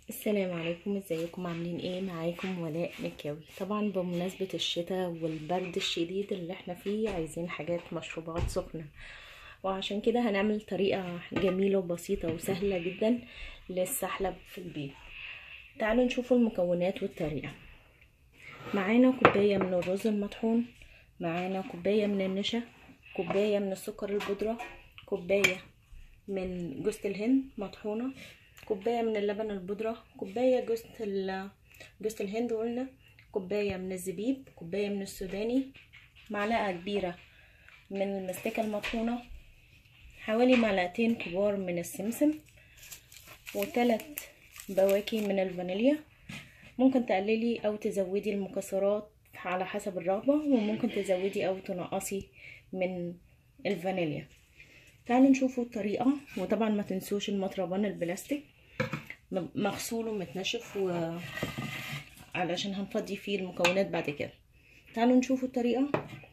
السلام عليكم ازيكم عاملين ايه معاكم ولاء مكاوي طبعا بمناسبة الشتاء والبرد الشديد اللي احنا فيه عايزين حاجات مشروبات سخنة وعشان كده هنعمل طريقة جميلة وبسيطة وسهلة جدا للسحلب في البيت تعالوا نشوفوا المكونات والطريقة معانا كوباية من الرز المطحون معانا كوباية من النشا كوباية من السكر البودرة كوباية من جوز الهند مطحونة كوبايه من اللبن البودره كوبايه جوز جوز الهند قلنا كوبايه من الزبيب كوبايه من السوداني معلقه كبيره من المستكه المطحونه حوالي معلقتين كبار من السمسم وثلاث بواكي من الفانيليا ممكن تقللي او تزودي المكسرات على حسب الرغبه وممكن تزودي او تنقصي من الفانيليا تعالوا نشوفوا الطريقة وطبعا ما تنسوش المطربان البلاستيك مغسول ومتنشف و... علشان هنفضي فيه المكونات بعد كده تعالوا نشوفوا الطريقة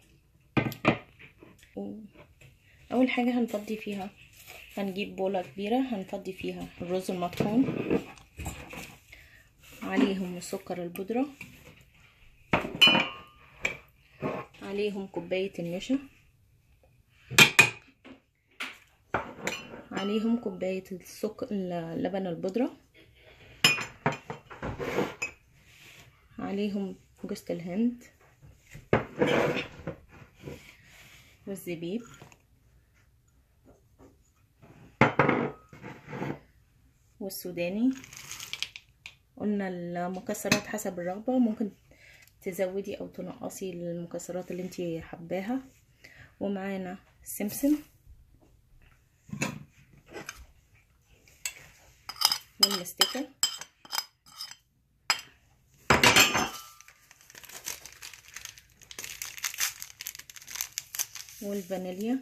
و... اول حاجة هنفضي فيها هنجيب بولة كبيرة هنفضي فيها الرز المطحون عليهم السكر البودرة عليهم كوباية النشا عليهم كوباية السكر اللبن البودرة عليهم جوز الهند والزبيب والسوداني قلنا المكسرات حسب الرغبة ممكن تزودي او تنقصي المكسرات اللي انتي حباها ومعانا السمسم والمستكة والفانيليا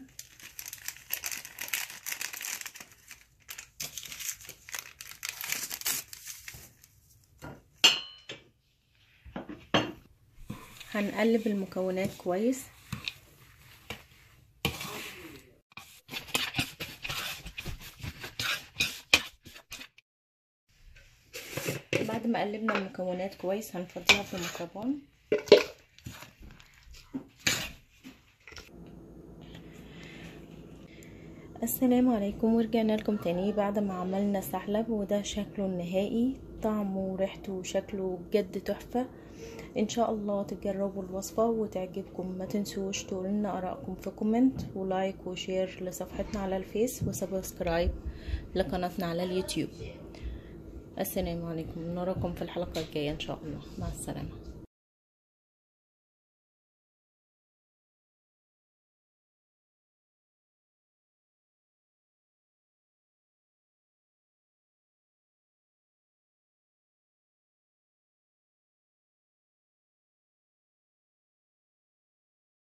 هنقلب المكونات كويس بعد ما قلبنا المكونات كويس هنفضيها في الميكروبون السلام عليكم ورجعنا لكم تاني بعد ما عملنا سحلب وده شكله النهائي طعمه وريحته وشكله بجد تحفة ان شاء الله تجربوا الوصفة وتعجبكم ما تنسوش تقولنا ارائكم في كومنت ولايك وشير لصفحتنا على الفيس وسبسكرايب لقناتنا على اليوتيوب السلام عليكم نراكم في الحلقة الجاية إن شاء الله مع السلامة